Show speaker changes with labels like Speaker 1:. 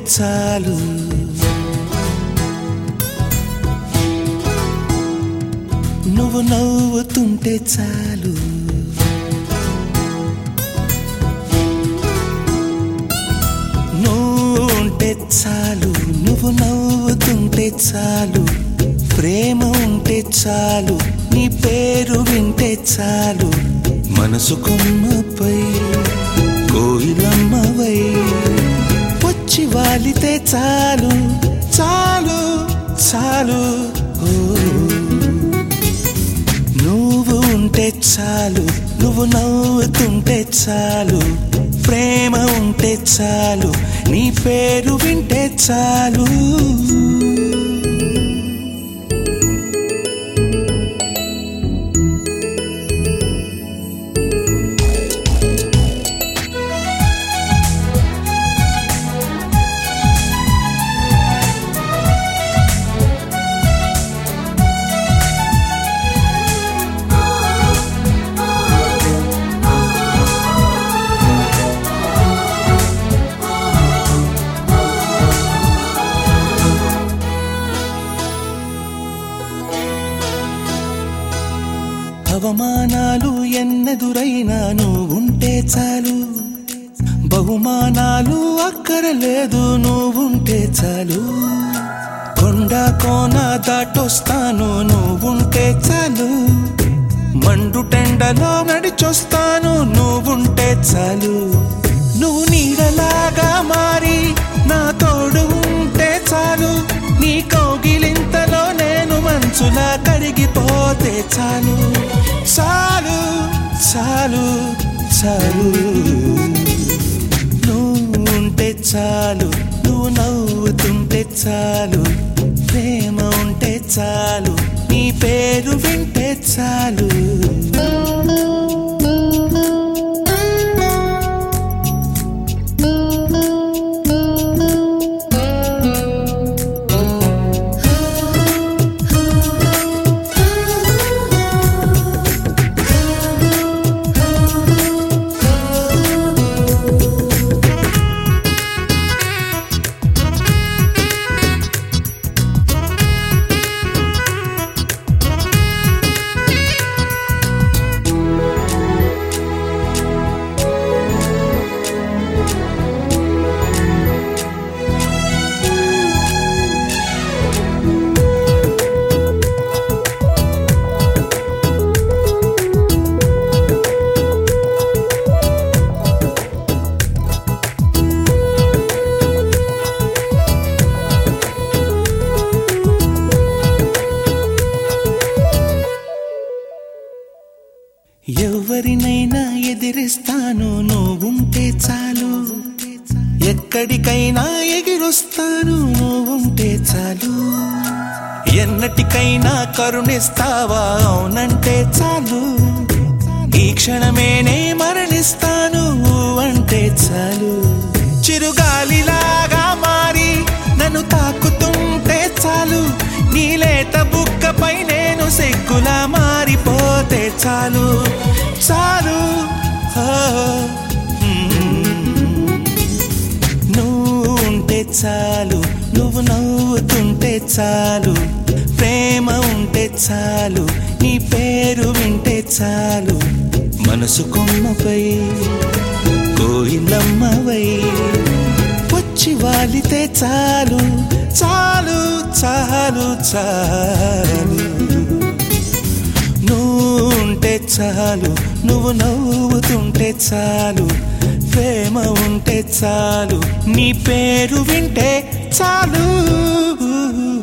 Speaker 1: చాలు నువ్వు నవ్వుతుంటే చాలు నువ్వు ఉంటే చాలు నువ్వు నవ్వుతుంటే చాలు ప్రేమ ఉంటే చాలు నీ పేరు వింటే చాలు మనసు కొమ్మపై కోయిలమ్మవై వచ్చి వాలితే చాలు చాలు చాలు ఓ నువ్వు ఉంటే చాలు నువ్వు నవ్వుతుంటే చాలు ప్రేమ ఉంటే చాలు నీ పేరు వింటే చాలు అవమానాలు ఎన్నెదురైనా నువ్వుంటే చాలు బహుమానాలు అక్కరలేదు నువ్వుంటే చాలు కొండ కోన దాటొస్తాను నువ్వుంటే చాలు మండు టెండలో నడిచొస్తాను నువ్వుంటే చాలు నువ్వు నీడలాగా మారి నా తోడు ఉంటే చాలు నీ కౌగిలింతలో నేను మంచులా కరిగిపోతే చాలు చాలు చాలు చాలు నువ్వు ఉంటే చాలు నువ్వు నవ్వుతుంటే చాలు ప్రేమ ఉంటే చాలు నీ పేరు వింటే చాలు ఎవరినైనా ఎదిరిస్తాను నువ్వుంటే చాలు ఎక్కడికైనా ఎగిరొస్తాను నువ్వుంటే చాలు ఎన్నటికైనా కరుణిస్తావా అవునంటే చాలు ఈ క్షణమేనే మరణిస్తాను అంటే చాలు చిరుగాలిలాగా మారి నన్ను తాకుతుంటే చాలు నీలేత బుక్కపై నేను సిగ్గులా మారిపోతే చాలు చాలు ఆ, మ్మ్. నువ్వు ఉంటే చాలు నువ్వు నవ్వుతుంటే చాలు ప్రేమ ఉంటే చాలు నీ పేరు వింటే చాలు మనసు కొమ్మపై కోయిలమ్మవై వచ్చి వాలితే చాలు చాలు చాలు చాలు నువ్వు ఉంటే చాలు నువ్వు నవ్వుతుంటే చాలు ప్రేమ ఉంటే చాలు నీ పేరు వింటే చాలు